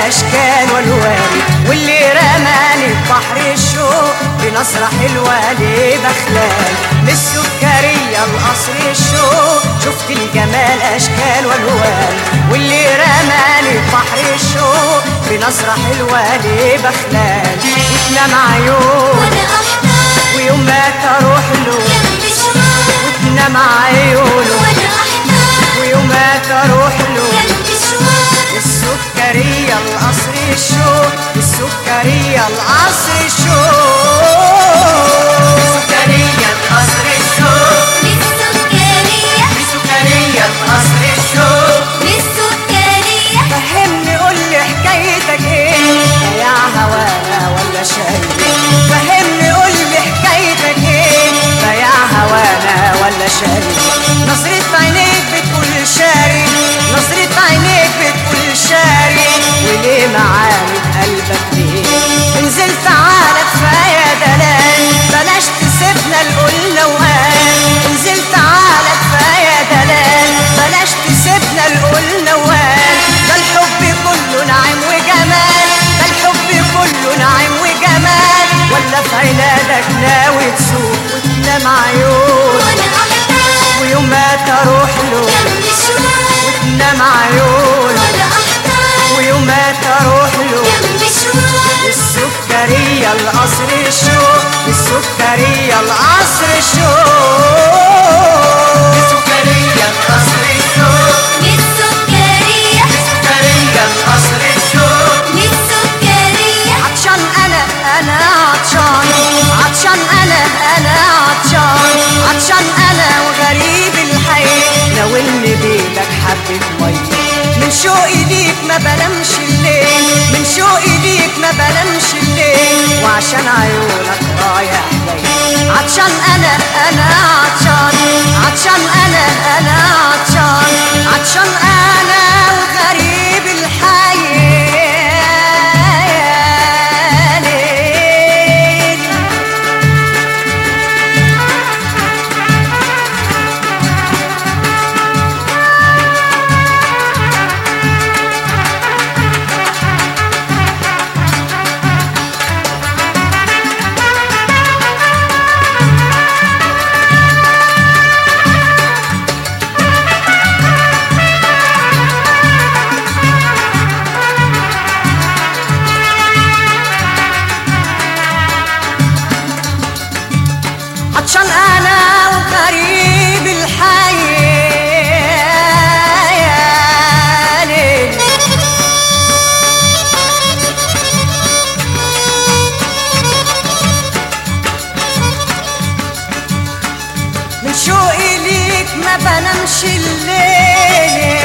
اشكال والوان واللي رماني ببحر الشوق بنصرة حلوة ليه بخلال من السكرية القصر الشوق شفت الجمال اشكال والوان واللي رماني ببحر الشوق بنصرة حلوة ليه بخلال وتنام عيون وانا احتار ويوم ما تروح له جنب شوار وتنام عيونه وانا احتار ويوم ما تروح له جنب شوار السكرية القصر الشوق السكرية القصر الشوق السكرية القصر الشوق بالسكرية السكرية القصر الشوق بالسكرية فهمني قول لي حكايتك ايه يا هوانا ولا شايف فهمني قول لي حكايتك ايه يا هوانا ولا شايف نظرة عينيك بتقول شاري نظرة عينيك بتقول شاري وليه معاني قلبك ليه انزل تعالى كفاية دلال بلاش تسيبنا القلنا وقال انزل تعالى كفاية دلال بلاش تسيبنا القلنا وقال ده الحب كله نعيم وجمال ده الحب كله نعيم وجمال ولا في عنادك ناوي تسوق وتنام عيون وانا احتار ويوم ما تروح له جنب شوار وتنام عيون وانا احتار ويوم ما تروح له جنب شوار السكرية القصر الشوق السكرية القصر الشوق السكرية القصر الشوق بالسكرية السكرية القصر الشوق بالسكرية عطشان انا انا عطشان عطشان انا انا عطشان عطشان انا وغريب الحي لو اني بيدك حبة مية من شوقي ليك ما بلمش الليل من شوقي ليك ما بلمش الليل وعشان عيونك رايح جاي عطشان انا انا عطشان عطشان انا انا عطشان عطشان انا وغريب الحي عطشان انا وغريب الحي من شوقي ليك ما بنامش الليل